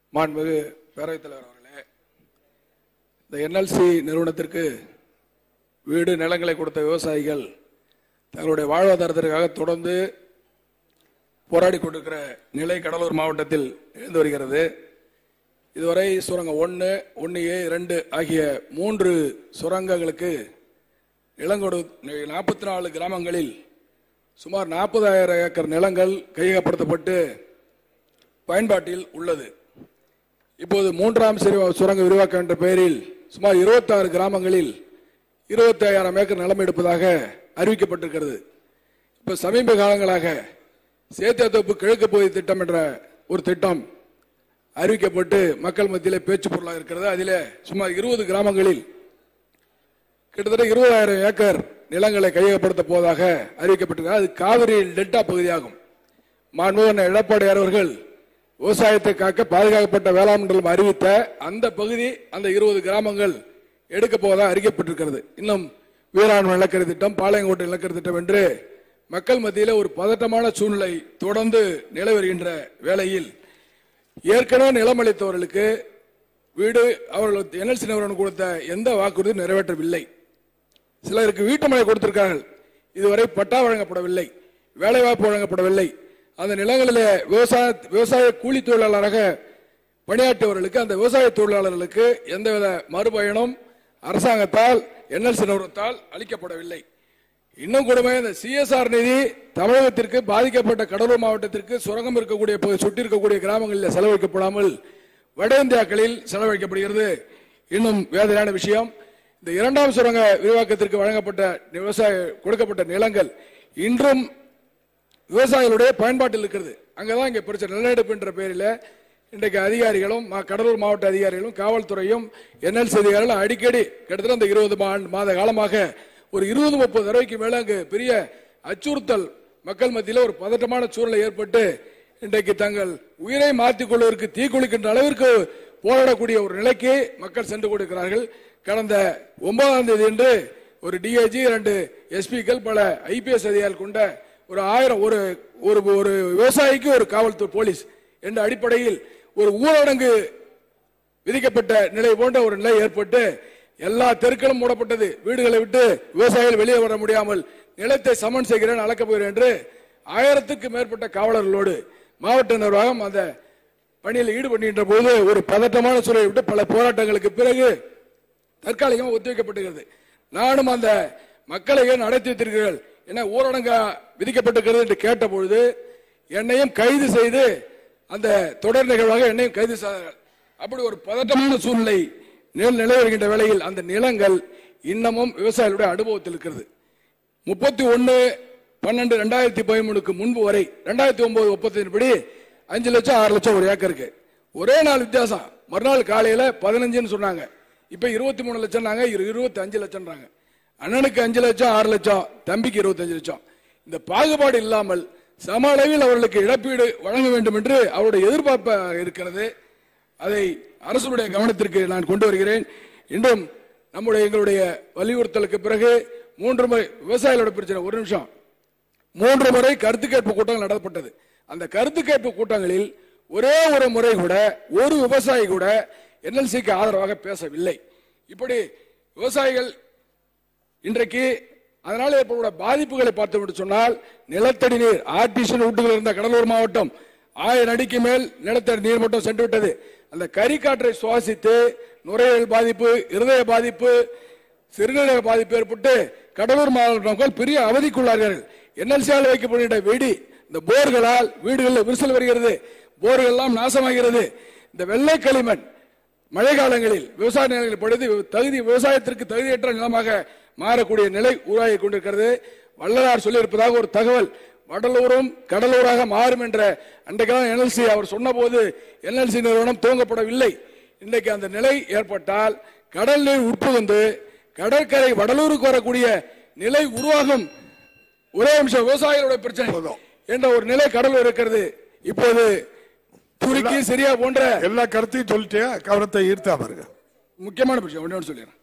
மாண்புமிகு பேரவைத் தலைவர் அவர்களே இந்த என்எல்சி நிறுவனத்திற்கு வீடு நிலங்களை கொடுத்த விவசாயிகள் தங்களுடைய வாழ்வாதாரத்திற்காக தொடர்ந்து போராடி கொண்டிருக்கிற நிலை கடலூர் மாவட்டத்தில் இருந்து வருகிறது இதுவரை சுரங்கம் ஒன்று ஒன்று ஏ இரண்டு ஆகிய மூன்று சுரங்கங்களுக்கு இளங்கொடு நாற்பத்தி நாலு கிராமங்களில் சுமார் நாற்பதாயிரம் ஏக்கர் நிலங்கள் கையகப்படுத்தப்பட்டு பயன்பாட்டில் உள்ளது இப்போது மூன்றாம் சிறு- சுரங்க விரிவாக்கம் என்ற பெயரில் சுமார் 26 கிராமங்களில் 25000 ஏக்கர் நிலம் எடுப்பதாக அறிவிக்கப்பட்டிருக்கிறது இப்ப சமீப காலங்களாக சேத்தியாத்தோப்பு கிழக்கு பகுதி திட்டம் என்ற ஒரு திட்டம் அறிவிக்கப்பட்டு மக்கள் மத்தியிலே பேச்சு பொருளாக இருக்கிறது அதிலே சுமார் இருபது கிராமங்களில் கிட்டத்தட்ட இருபதாயிரம் ஏக்கர் நிலங்களை கையகப்படுத்த போவதாக அறிவிக்கப்பட்டிருக்கிறது அது காவிரி டெல்டா பகுதியாகும் மாண்புமிகு எடப்பாடியார் அவர்கள் விவசாயத்தை காக்க பாதுகாக்கப்பட்ட வேளாண் மண்டலம் அறிவித்த அந்த பகுதி அந்த இருபது கிராமங்கள் எடுக்க போவதாக அறிவிக்கப்பட்டிருக்கிறது இன்னும் வீராண் நிலக்கரி திட்டம் பாளையங்கோட்டை நிலக்கரி திட்டம் என்று மக்கள் மத்தியிலே ஒரு பதட்டமான சூழ்நிலை தொடர்ந்து நிலவி வருகின்ற வேளையில் ஏற்கனவே நிலம் அளித்தவர்களுக்கு வீடு அவர்கள் என்எல்சி நிறுவனம் கொடுத்த எந்த வாக்குறுதியும் நிறைவேற்றவில்லை சிலருக்கு வீட்டுமனை கொடுத்திருக்கார்கள் இதுவரை பட்டா வழங்கப்படவில்லை வேலைவாய்ப்பு வழங்கப்படவில்லை அந்த நிலங்களிலே விவசாய விவசாய கூலி தொழிலாளராக பணியாற்றியவர்களுக்கு அந்த விவசாய தொழிலாளர்களுக்கு எந்தவித மறுபயனும் அரசாங்கத்தால் என்எல்சி நிறுவனத்தால் அளிக்கப்படவில்லை இன்னும் கொடுமை இந்த சிஎஸ்ஆர் நிதி தமிழகத்திற்கு பாதிக்கப்பட்ட கடலூர் மாவட்டத்திற்கு சுரங்கம் இருக்கக்கூடிய பகு- சுற்றி இருக்கக்கூடிய கிராமங்களில் செலவழிக்கப்படாமல் வட இந்தியாக்களில் செலவழிக்கப்படுகிறது இன்னும் வேதனையான விஷயம் இந்த இரண்டாம் சுரங்க விரிவாக்கத்திற்கு வழங்கப்பட்ட விவசாய கொடுக்கப்பட்ட நிலங்கள் இன்றும் விவசாயிகளுடைய பயன்பாட்டில் இருக்கிறது அங்கதான் இங்க பிரச்சனை நிலநடுப்பு என்ற பெயரில் இன்றைக்கு அதிகாரிகளும் மா- கடலூர் மாவட்ட அதிகாரிகளும் காவல்துறையும் என்எல்சி அதிகாரிகளும் அடிக்கடி கிட்டத்தட்ட இந்த இருபது மாத காலமாக ஒரு இருபது முப்பது தடவைக்கு மேல அங்கு பெரிய அச்சுறுத்தல் மக்கள் மத்தியில் ஒரு பதட்டமான சூழ்நிலை ஏற்பட்டு இன்றைக்கு தங்கள் உயிரை மாற்றிக் கொள்வதற்கு தீக்குளிக்கின்ற அளவிற்கு போராடக்கூடிய ஒரு நிலைக்கு மக்கள் சென்று கொண்டிருக்கிறார்கள் கடந்த ஒன்பதாம் தேதி அன்று ஒரு டிஐஜி இரண்டு எஸ்பிக்கள் பல ஐபிஎஸ் அதிகாரிகள் கொண்ட ஒரு ஆயிரம் ஒரு ஒரு ஒரு விவசாயிக்கு ஒரு காவல்துறை போலீஸ் என்ற அடிப்படையில் ஒரு ஊரடங்கு விதிக்கப்பட்ட நிலை போன்ற ஒரு நிலை ஏற்பட்டு எல்லா தெருக்களும் மூடப்பட்டது வீடுகளை விட்டு விவசாயிகள் வெளியே வர முடியாமல் நிலத்தை சமன் செய்கிறேன் அளக்கப் போகிறேன் என்று ஆயிரத்துக்கு மேற்பட்ட காவலர்களோடு மாவட்ட நிர்வாகம் அந்த பணியில் ஈடுபடுகின்ற போது ஒரு பதட்டமான சூழலை விட்டு பல போராட்டங்களுக்கு பிறகு தற்காலிகமாக ஒத்திவைக்கப்பட்டிருக்கிறது நானும் அந்த மக்களை ஏன் நடத்தி வைத்திருக்கிறீர்கள் என ஊரடங்கா விதிக்கப்பட்டிருக்கிறது என்று கேட்டபொழுது என்னையும் கைது செய்து அந்த தொடர் நிகழ்வாக என்னையும் கைது செய்தார்கள் அப்படி ஒரு பதட்டமான சூழ்நிலை நில- நிலவி வருகின்ற வேளையில் அந்த நிலங்கள் இன்னமும் விவசாயிகளுடைய அனுபவத்தில் இருக்கிறது முப்பத்தி ஒன்னு பன்னெண்டு ரெண்டாயிரத்தி பதிமூணுக்கு முன்பு வரை ரெண்டாயிரத்தி ஒன்பது ஒப்பந்தத்தின்படி அஞ்சு லட்சம் ஆறு லட்சம் ஒரு ஏக்கருக்கு ஒரே நாள் வித்தியாசம் மறுநாள் காலையில பதினஞ்சுன்னு சொன்னாங்க இப்ப இருபத்தி மூணு லட்சம் இருபத்தி அஞ்சு லட்சம்ன்றாங்க அண்ணனுக்கு அஞ்சு லட்சம் ஆறு லட்சம் தம்பிக்கு இருபத்தஞ்சு லட்சம் இந்த பாகுபாடு இல்லாமல் சம அளவில் அவர்களுக்கு இழப்பீடு வழங்க வேண்டும் என்று அவருடைய எதிர்பார்ப்பு இருக்கிறது அதை அரசுடைய கவனத்திற்கு நான் கொண்டு வருகிறேன் இன்றும் நம்முடைய எங்களுடைய வலியுறுத்தலுக்கு பிறகு மூன்று முறை விவசாயிகளோட பிரச்சனை ஒரு நிமிஷம் மூன்று முறை கருத்து கேட்பு கூட்டங்கள் நடத்தப்பட்டது அந்த கருத்து கேட்பு கூட்டங்களில் ஒரே ஒரு முறை கூட ஒரு விவசாயி கூட என்எல்சிக்கு ஆதரவாக பேசவில்லை இப்படி விவசாயிகள் இன்றைக்கு அதனால் ஏற்படக்கூடிய பாதிப்புகளை பார்த்தோம் என்று சொன்னால் நிலத்தடி நீர் ஆர்டிஷன் ஊட்டுகள் இருந்த கடலூர் மாவட்டம் ஆயிரம் அடிக்கு மேல் நிலத்தடி நீர் மட்டம் சென்று விட்டது அந்த கரிக்காற்றை சுவாசித்து நுரையீரல் பாதிப்பு இருதய பாதிப்பு சிறுநீரக பாதிப்பு ஏற்பட்டு கடலூர் மாவட்ட மக்கள் பெரிய அவதிக்குள்ளார்கள் என்எல்சியால் வைக்கப்படுகின்ற வெடி இந்த போர்களால் வீடுகளில் விரிசல் வருகிறது போர்கள் எல்லாம் நாசமாகிறது இந்த வெள்ளை களிமண் மழை காலங்களில் விவசாய நிலங்களில் படுத்து தகுதி விவசாயத்திற்கு தகுதியற்ற நிலமாக மாறக்கூடிய நிலை உருவாகி கொண்டிருக்கிறது வள்ளலார் சொல்லியிருப்பதாக ஒரு தகவல் வடலூரும் கடலூராக மாறும் என்ற அன்றைக்கெல்லாம் என்எல்சி அவர் சொன்னபோது என்எல்சி நிறுவனம் துவங்கப்படவில்லை இன்றைக்கு அந்த நிலை ஏற்பட்டால் கடல் நீர் உட்புகுந்து கடற்கரை வடலூருக்கு வரக்கூடிய நிலை உருவாகும் ஒரே நிமிஷம் விவசாயிகளுடைய பிரச்சனை என்ற ஒரு நிலை கடலூர் இருக்கிறது இப்போது துருக்கி சிரியா போன்ற எல்லா கருத்தையும் சொல்லிட்டே கவனத்தை ஈர்த்தா பாருங்க முக்கியமான விஷயம் ஒண்ணே ஒண்ணு சொல்லிடுறேன்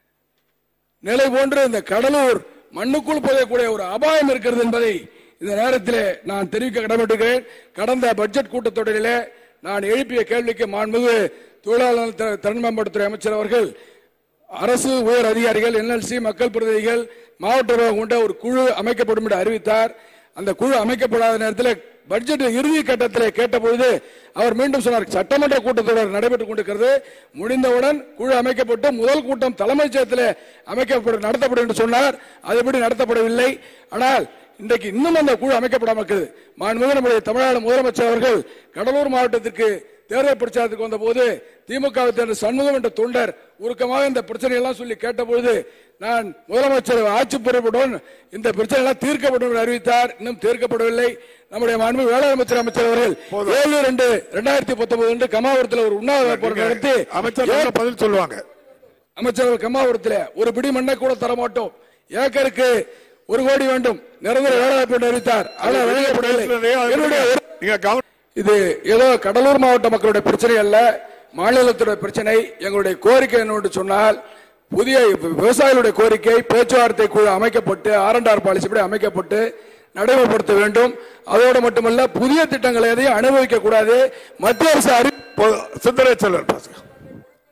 நிலை போன்று இந்த கடலூர் மண்ணுக்குள் புதையக்கூடிய ஒரு அபாயம் இருக்கிறது என்பதை இந்த நேரத்தில் நான் தெரிவிக்க கடமைப்பட்டிருக்கிறேன் கடந்த பட்ஜெட் கூட்டத்தொடரிலே நான் எழுப்பிய கேள்விக்கு மாண்புமிகு தொழிலாளர் த- திறன் மேம்பாட்டுத்துறை அமைச்சர் அவர்கள் அரசு உயர் அதிகாரிகள் என்எல்சி மக்கள் பிரதிநிதிகள் மாவட்ட நிர்வாகம் கொண்ட ஒரு குழு அமைக்கப்படும் என்று அறிவித்தார் அந்த குழு அமைக்கப்படாத நேரத்தில் பட்ஜெட் இறுதி கட்டத்தில் கேட்டபொழுது அவர் மீண்டும் சொன்னார் சட்டமன்ற கூட்டத்தொடர் நடைபெற்றுக் கொண்டிருக்கிறது முடிந்தவுடன் குழு அமைக்கப்பட்டு முதல் கூட்டம் தலைமைச் செயலகத்தில் அமைக்கப்படும் நடத்தப்படும் என்று சொன்னார் அதுபடி நடத்தப்படவில்லை ஆனால் இன்றைக்கு இன்னும் அந்த குழு அமைக்கப்படாமல் இருக்கிறது மாண்புமிகு நம்முடைய தமிழ்நாடு முதலமைச்சர் அவர்கள் கடலூர் மாவட்டத்திற்கு தேர்தல் பிரச்சாரத்துக்கு வந்தபோது திமுக வை சேர்ந்த சண்முகம் என்ற தொண்டர் உருக்கமாக இந்த பிரச்சனை எல்லாம் சொல்லி கேட்டபொழுது நான் முதலமைச்சர் ஆட்சி பொறுப்புடன் இந்த பிரச்சனை எல்லாம் தீர்க்கப்படும் என்று அறிவித்தார் இன்னும் தீர்க்கப்படவில்லை நம்முடைய மாண்பு வேளாண் அமைச்சர் அமைச்சர் அவர்கள் ஏழு ரெண்டு ரெண்டாயிரத்தி பத்தொன்பது அன்று கமாபுரத்தில் ஒரு உண்ணாவிரத போராட்டம் நடத்தி அமைச்சர் நல்ல பதில் சொல்லுவாங்க அமைச்சர்கள் கம்மாபுரத்தில் ஒரு பிடி மண்ணை கூட தர மாட்டோம் ஏக்கருக்கு ஒரு கோடி வேண்டும் நிரந்தர வேலை வாய்ப்பு என்று அறிவித்தார் ஆனால் வழங்கப்படவில்லை என்னுடைய ஒரு- நீங்க கவனம் இது ஏதோ கடலூர் மாவட்ட மக்களுடைய பிரச்சனை அல்ல மாநிலத்துடைய பிரச்சனை எங்களுடைய கோரிக்கை என்னவென்று சொன்னால் புதிய விவசாயிகளுடைய கோரிக்கை பேச்சுவார்த்தை குழு அமைக்கப்பட்டு ஆர் அண்ட் ஆர் பாலிசி படி அமைக்கப்பட்டு நடைமுறைப்படுத்த வேண்டும் அதோடு மட்டுமல்ல புதிய திட்டங்களை எதையும் அனுபவிக்க கூடாது மத்திய அரசு அறி சிந்தனை செல்வர் பேசுங்க